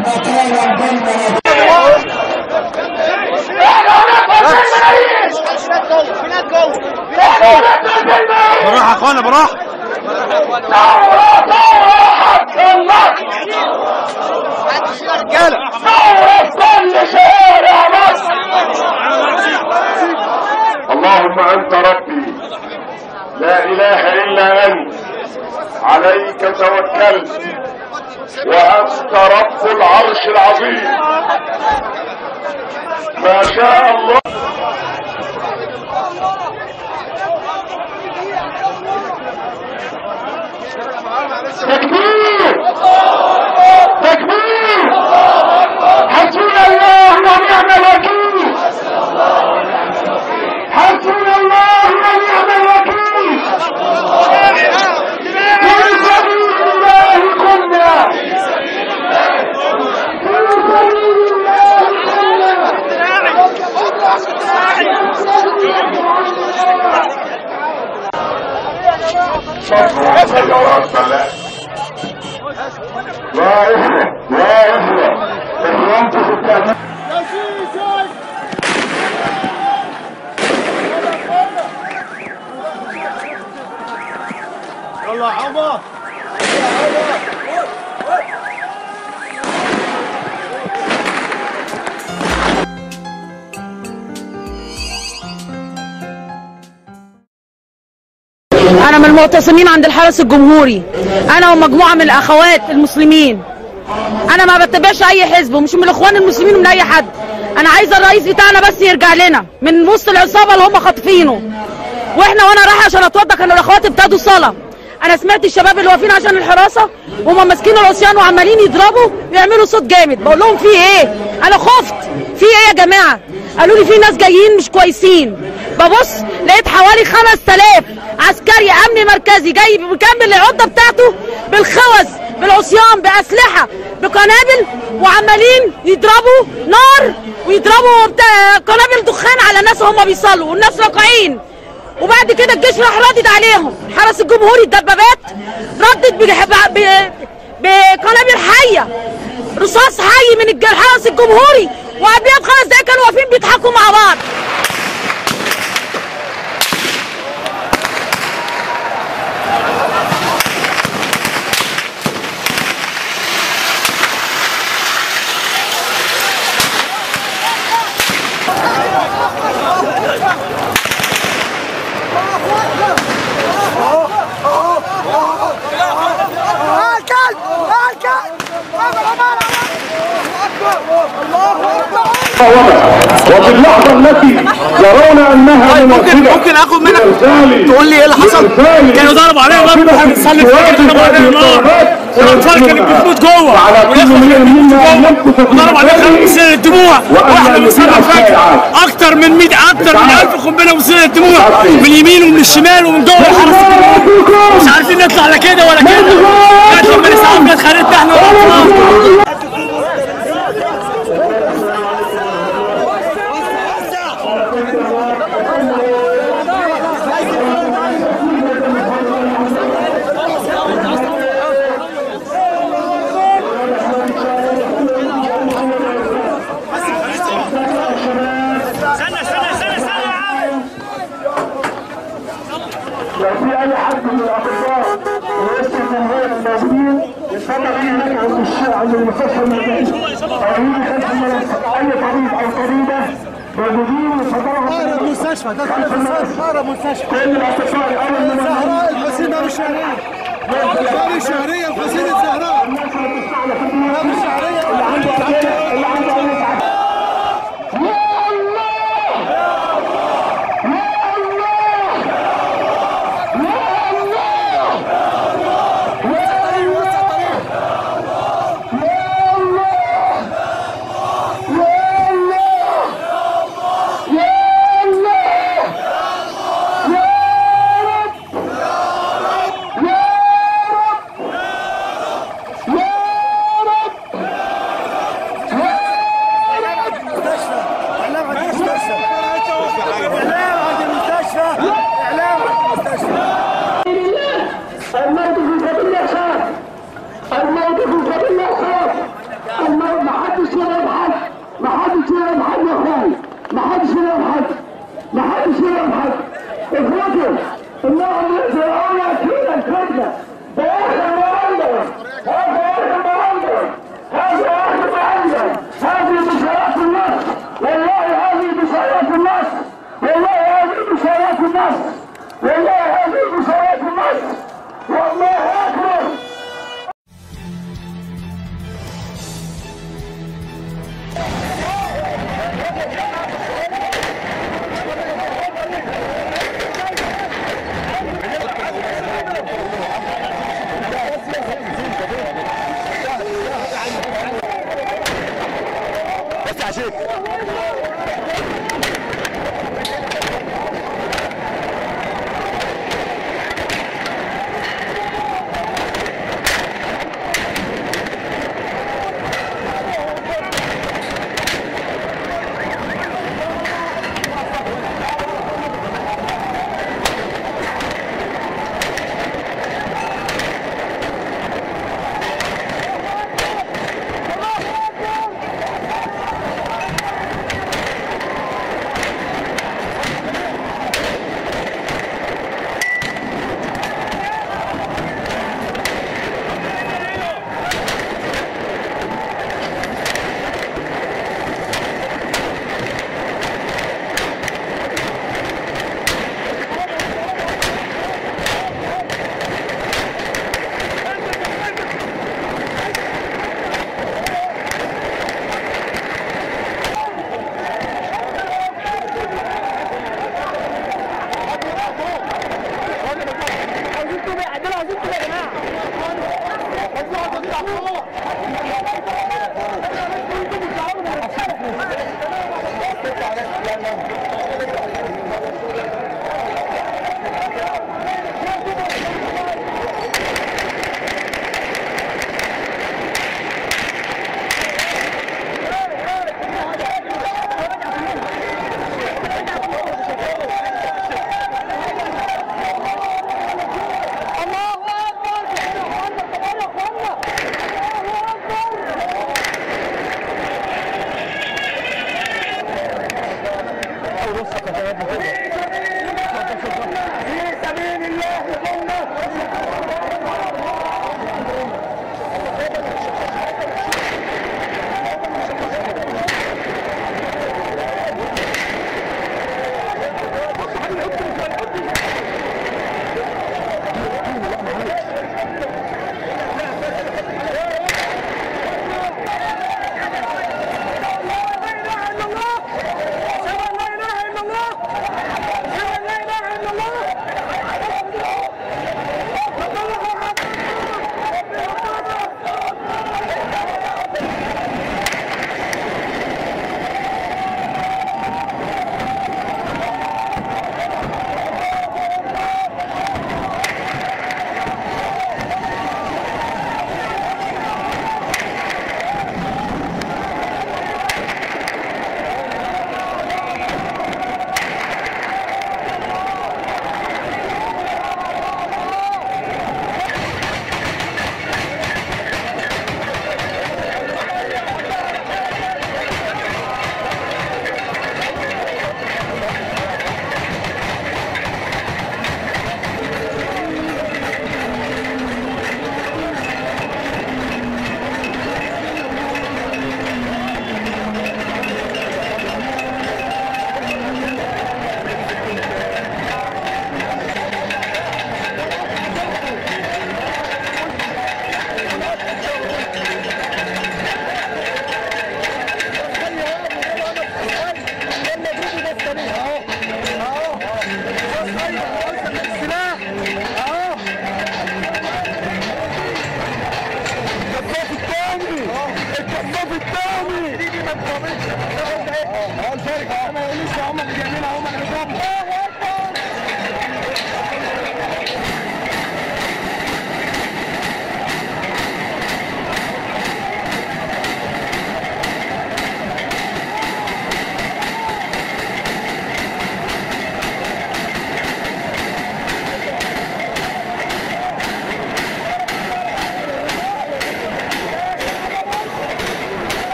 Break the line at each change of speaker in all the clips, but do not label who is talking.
بالراحه يا اخوانا بالراحه
اللهم انت ربي لا اله الا انت عليك توكلت وانت رب العرش العظيم ما شاء الله تكبير تكبير حسبنا الله ونعم الوكيل حسبنا الله ونعم الوكيل في سبيل الله كنا في سبيل الله كنا سيارات لا لا إخوة لا إخوة إخوانكم في التأمين
يلا يا عمر
انا من المعتصمين عند الحرس الجمهوري انا ومجموعه من الاخوات المسلمين انا ما بتبعش اي حزب ومش من الاخوان المسلمين ومن اي حد انا عايزه الرئيس بتاعنا بس يرجع لنا من وسط العصابه اللي هم خاطفينه واحنا وانا رايحه عشان اتوضى كانوا الاخوات ابتدوا صلاه انا سمعت الشباب اللي واقفين عشان الحراسه وهم ماسكين العصيان وعمالين يضربوا ويعملوا صوت جامد بقول لهم في ايه انا خفت في ايه يا جماعه قالوا لي في ناس جايين مش كويسين ببص لقيت حوالي 5000 عسكري امن مركزي جاي مكمل العده بتاعته بالخوذ بالعصيان باسلحه بقنابل وعمالين يضربوا نار ويضربوا بتا- قنابل دخان على الناس وهم بيصلوا والناس راكعين وبعد كده الجيش راح ردد عليهم حرس الجمهوري الدبابات ردت بجح- ب- ب- بقنابل حيه رصاص حي من الج- الحرس الجمهوري وقبلها بخمس دقايق كانوا واقفين بيضحكوا مع بعض
وفي اللحظة التي يرون انها
طيب ممكن
مناسبة
ممكن اخد منك
لإرسال-
تقول لي ايه اللي حصل؟
لإرسال
كانوا ضربوا علينا نار
أفئدة
واحنا بنصلي الفجر
السواد
ضربوا علينا
هذه
نار
الطلبات
والاطفال كانت بتموت جوه
وعلى كل
والاخوه
من
كانت بتموت
منا
جوه
يمكث في
وضربوا علينا
مكانه
خمسين الدموع
وأن
واحنا بنصلي
يثير
الفجر
الشائعات.
اكتر من 100 اكتر من
تعال.
1000 قنبله مسيله الدموع
تعال.
من اليمين ومن الشمال ومن جوه الحرس الجمهوري. مش عارفين نطلع لا كده ولا كده كانت لما نسحب كانت خانتنا احنا والاطفال
لو في اي حد من الاطباء وسط الجمهور الموجودين يتفضل يجي هناك عند الشارع عند المستشفى المركزي او يجي خلف المنصة. اي طبيب او طبيبه موجودين يتفضلوا
اقرب مستشفى ده المستشفى اقرب مستشفى
كل الاطباء اول من
زهراء الحسين دار الشهريه دار الشهريه الحسين الزهراء دار الشهريه
اللي عنده أسئلة، اللي عنده اي تعب يا الله يا الله يا الله
اعلام عن المستشفى اعلام عن المستشفى اعلام عن المستشفى
الموت في سبيل الله خاف الموت في سبيل الله خاف ما ما حدش يلعب حد ما حدش يلعب حد يا اخوان ما حدش يلعب حد ما حدش يلعب حد اخواتي انهم يزرعون فينا الفتنه ده اخر ما عندهم هذا اخر ما عندهم هذا اخر ما عندهم هذه بشارات الناس والله هذه بشارات الناس والله هذه بشارات الناس والله هذه بشارات الناس والله اكبر
بس يا شيخ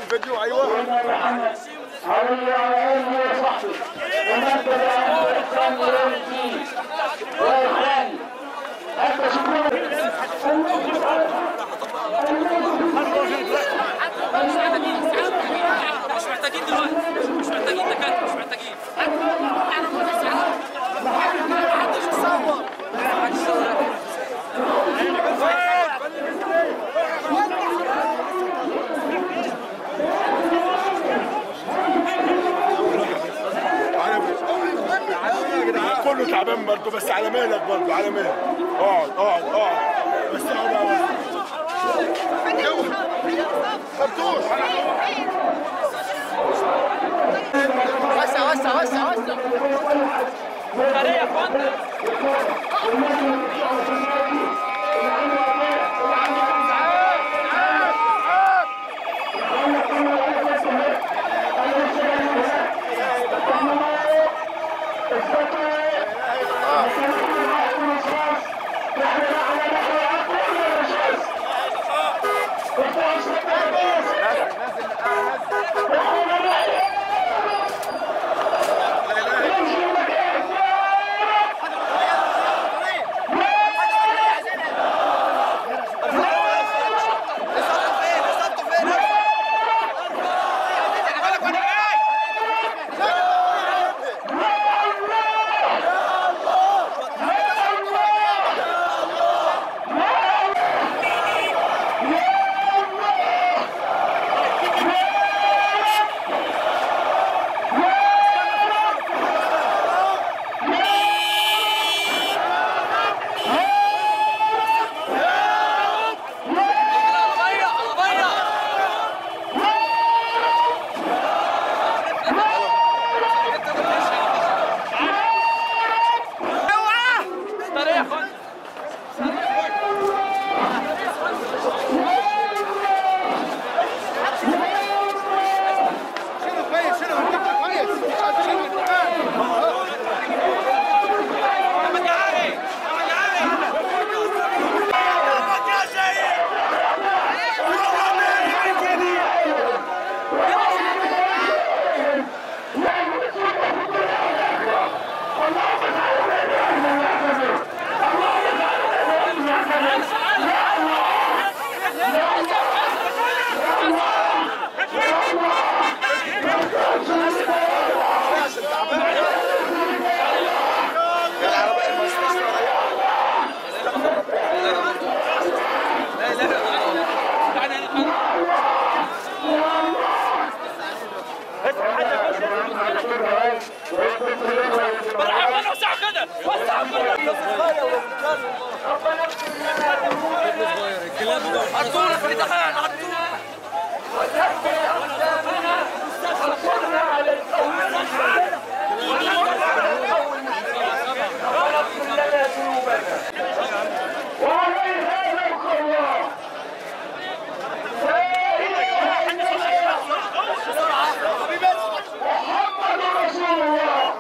الفيديو ايوه
علي على آله وصحبه ومن تبعهم بإحسان إلى يوم الدين يا إخواني أنت شكرا
مش محتاجين دلوقتي مش محتاجين دكاتره مش محتاجين
كله تعبان برضه بس على مهلك برضه على مهلك اقعد اقعد اقعد بس اقعد اقعد خرطوش
وسع وسع وسع وسع خليه يا اخوانا طريق يا اخوانا
شيله كويس شيله كويس شيله
مرحبا وسع كده وسع عطونا في الامتحان عطونا
وعليه هذا الخلاق لا إله إلا الله محمد رسول الله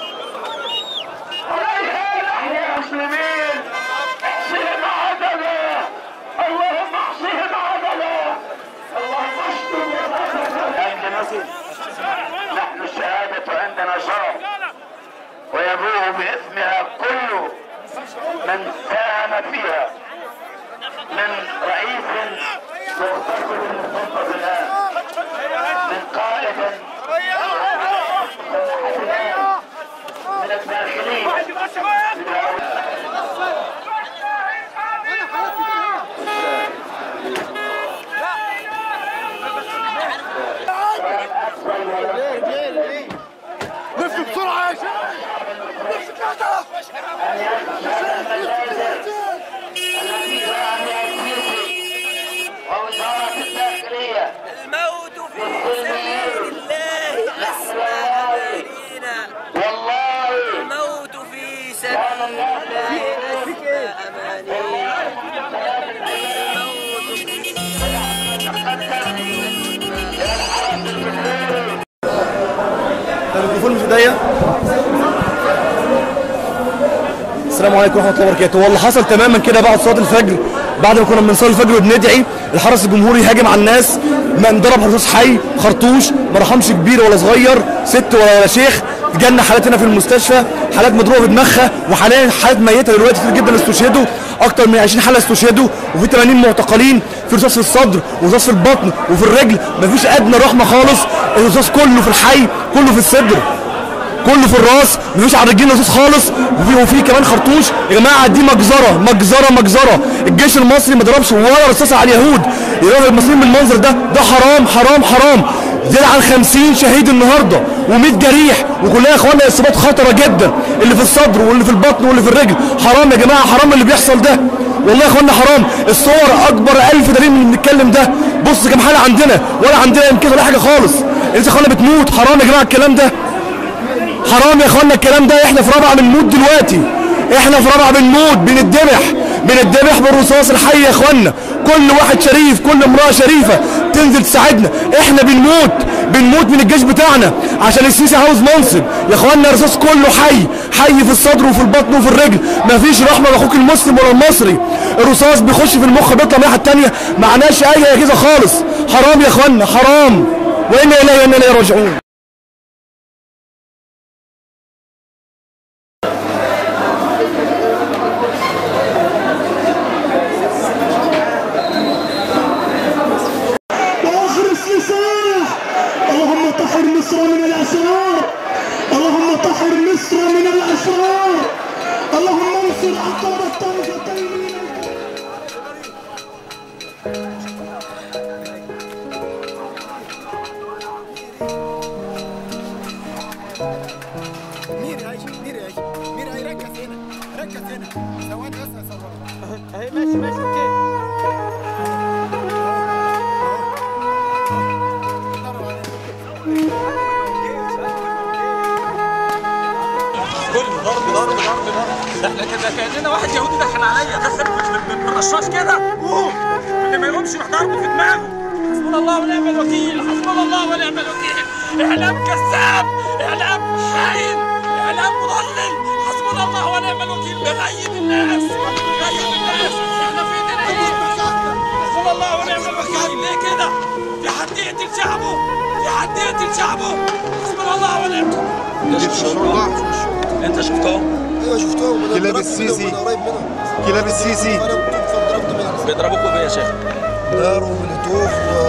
عليه نحن يا مسلمين احصهم عدلا اللهم احصهم عدلا اللهم اشتم عند نحن الشهادة عندنا شرف ويبوء بإثمها كل من ساهم فيها من رئيس مغتصب مخطط الآن من قائد من الداخلين
لف بسرعه يا شباب
ووزارة الداخلية
الموت في سبيل الله أسمى أمانينا
والله
الموت في سبيل الله أسمى أمانينا الموت في
الميكروفون مش ضيق السلام عليكم ورحمه الله وبركاته واللي حصل تماما كده بعد صلاه الفجر بعد ما كنا بنصلي الفجر وبندعي الحرس الجمهوري هاجم على الناس ما انضرب رصاص حي خرطوش ما رحمش كبير ولا صغير ست ولا شيخ جالنا حالات هنا في المستشفى حالات مضروبه في دماغها وحاليا حالات ميته دلوقتي كتير جدا استشهدوا اكتر من 20 حاله استشهدوا وفي 80 معتقلين في رصاص في الصدر ورصاص في البطن وفي الرجل مفيش ادنى رحمه خالص الرصاص كله في الحي كله في الصدر كله في الراس مفيش على الرجلين رصاص خالص وفي وفي كمان خرطوش يا جماعه دي مجزره مجزره مجزره الجيش المصري ما ضربش ولا رصاص على اليهود يضرب المصريين بالمنظر ده ده حرام حرام حرام زاد عن 50 شهيد النهارده و100 جريح وكلها يا اخوانا اصابات خطره جدا اللي في الصدر واللي في البطن واللي في الرجل حرام يا جماعه حرام اللي بيحصل ده والله يا اخوانا حرام الصور اكبر الف دليل من اللي بنتكلم ده بص كام حاله عندنا ولا عندنا يمكن ولا حاجه خالص الناس يا اخوانا بتموت حرام يا جماعه الكلام ده حرام يا اخوانا الكلام ده احنا في رابعه بنموت دلوقتي احنا في رابعه بنموت بنتذبح بنتذبح بالرصاص الحي يا اخوانا كل واحد شريف كل امراه شريفه تنزل تساعدنا احنا بنموت بنموت من الجيش بتاعنا عشان السيسي عاوز منصب يا اخوانا الرصاص كله حي حي في الصدر وفي البطن وفي الرجل مفيش رحمه لاخوك المسلم ولا المصري الرصاص بيخش في المخ بيطلع من الناحيه الثانيه معناش اي اجهزه خالص حرام يا اخوانا حرام وانا اليه وانا اليه راجعون
واخر السلاح اللهم طهر مصر من الاشرار اللهم طهر مصر من الاشرار اللهم انصر عقب الطائفتين من الكفار.
ميري هاي ميري هاي ميري هاي ركز هنا ركز هنا ثواني بس هصورك اهي ماشي ماشي اوكي
كله ضرب ضرب ضرب ضرب ده احنا كده كاننا واحد يهودي دخل عليا دخل بالرشاش كده أوه. اللي ما يقومش راح ضربه في دماغه حسبنا الله ونعم الوكيل حسبنا الله ونعم الوكيل اعلام كذاب اعلام خاين اعلام مضلل حسبنا الله ونعم الوكيل بغيب الناس بغيب الناس احنا في ايدينا ايه حسبنا الله ونعم الوكيل ليه كده في حد يقتل شعبه في حد يقتل شعبه حسبنا الله ونعم انت شفتهم
ايوه شفتهم أنا
كلاب
ضربت
السيسي.
منهم، أنا قريب منهم
كلاب السيسي
انا كنت ضربت منهم
بيضربوكوا بيه يا شيخ
نار وملتوف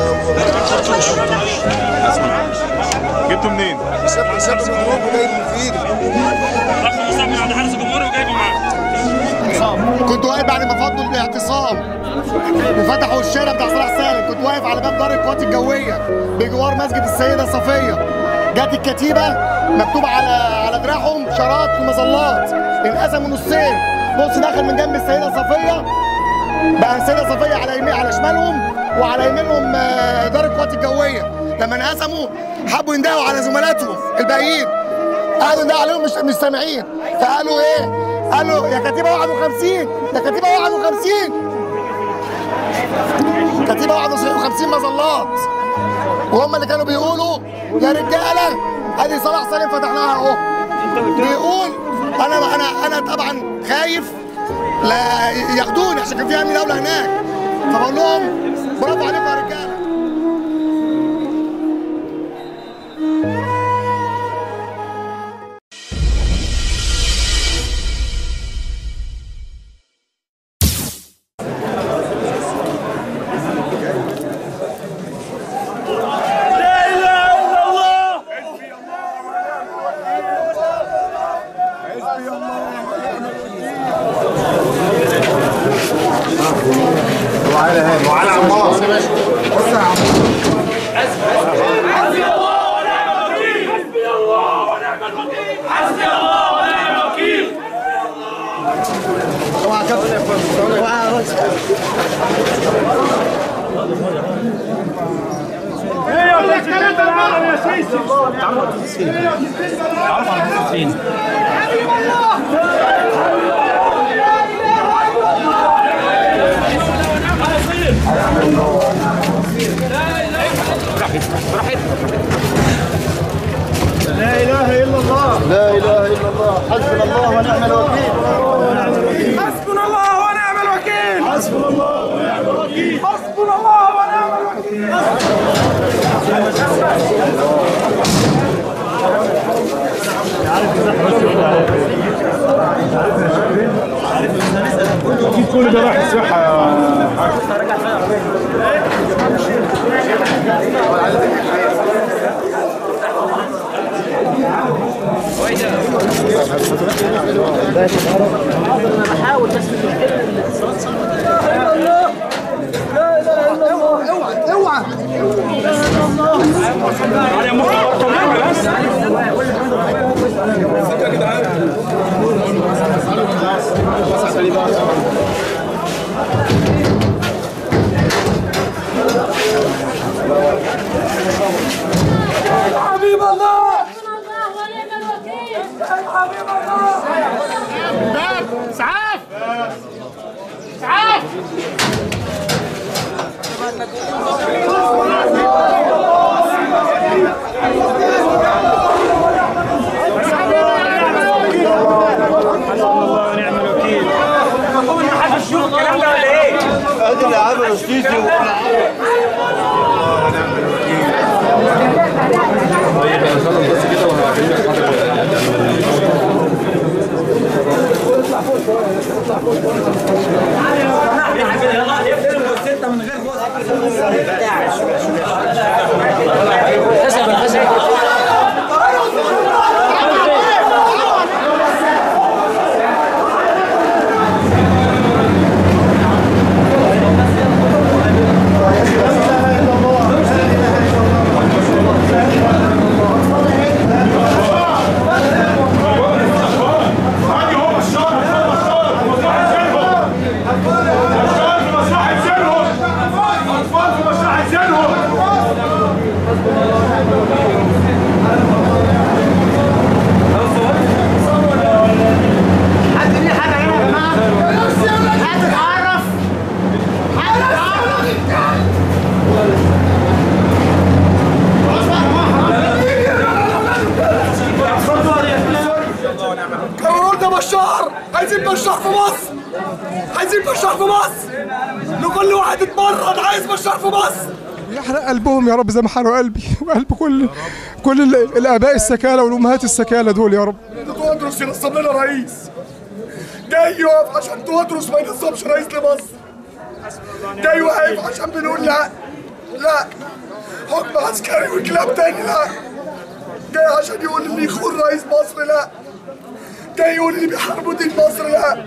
جبته منين؟
وساب ساب مضروب وجاي من في ايده
من عند حارس الجمهوري وجايبه معاه
كنت واقف بعد ما فضوا الاعتصام وفتحوا الشارع بتاع صلاح سالم كنت واقف على باب دار القوات الجويه بجوار مسجد السيده صفيه جت الكتيبه مكتوب على على دراعهم شراط المظلات انقسموا نصين نص دخل من جنب السيده صفيه بقى السيده صفيه على يمين على شمالهم وعلى يمينهم آه، دار القوات الجويه لما انقسموا حبوا يندهوا على زملاتهم الباقيين قعدوا يندهوا عليهم مش مش سامعين فقالوا ايه؟ قالوا يا كتيبه 51 يا كتيبه 51 كتيبه 51 مظلات وهم اللي كانوا بيقولوا يا رجاله ادي صلاح سالم فتحناها اهو بيقول انا انا انا طبعا خايف لا ياخدوني عشان كان في امن دوله هناك فبقول لهم برافو عليكم يا رجاله
لا اله الا الله حسبنا الله ونعم الوكيل حسبنا الله ونعم الوكيل حسبنا الله
اكيد كل ده راح الصحه يا حاج
حبيب الله
اسعاف اسعاف
الله ونعم الوكيل
محدش يشوف الكلام ده ولا ايه؟
ادي اللي عمله السيسي
قرروا لنا بشار عايزين بشار في مصر عايزين بشار في مصر لكل واحد اتمرد عايز بشار في مصر
يحرق قلبهم يا رب زي ما حرقوا قلبي وقلب كل كل ال- الاباء السكالة والامهات السكالة دول يا رب
تودرس ينصب لنا رئيس جاي يقف عشان تودرس ما ينصبش رئيس لمصر جاي واقف عشان بنقول لا لا حكم عسكري وكلاب تاني لا جاي عشان يقول اللي يخون رئيس مصر لا جاي يقول اللي بيحاربوا دين مصر لا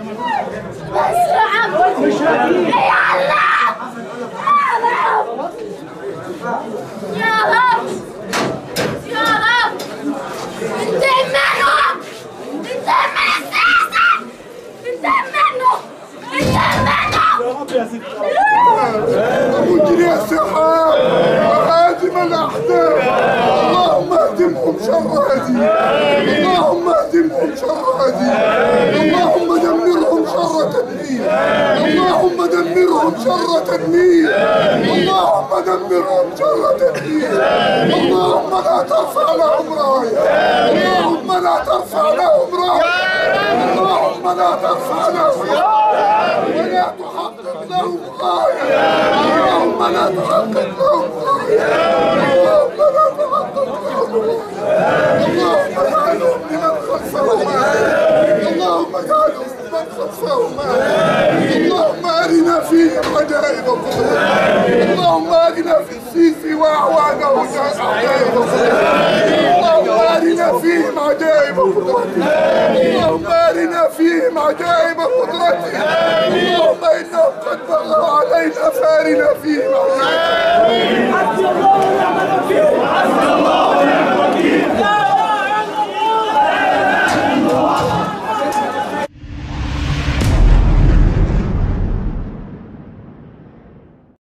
يا رب يا رب انتقم منهم انتقم من السياسة انتقم منه انتقم منه
مدير يا سحاب وهادم الاحداث اللهم اهدمهم شر هدي اللهم اهدمهم شر هدي اللهم دمرهم شر تدمير اللهم دمرهم شر تدمير اللهم دمرهم شر تدمير اللهم لا ترفع لهم رايه اللهم لا ترفع لهم رايه اللهم لا ترفع لهم رايه ولا تحقق لهم غايه اللهم لا تحقق لهم غايه اللهم لا تحقق لهم غايه اللهم اجعلهم لمن خلفهم آية اللهم اجعلهم لمن خلفهم آية اللهم ارنا فيهم عجائب قدرتك اللهم ارنا في السيسي واعوانه عجائب قدرتك اللهم ارنا فيهم عجائب قدرتك اللهم ارنا فيهم عجائب قدرتك اللهم انهم قد بغوا علينا فارنا فيهم عجائب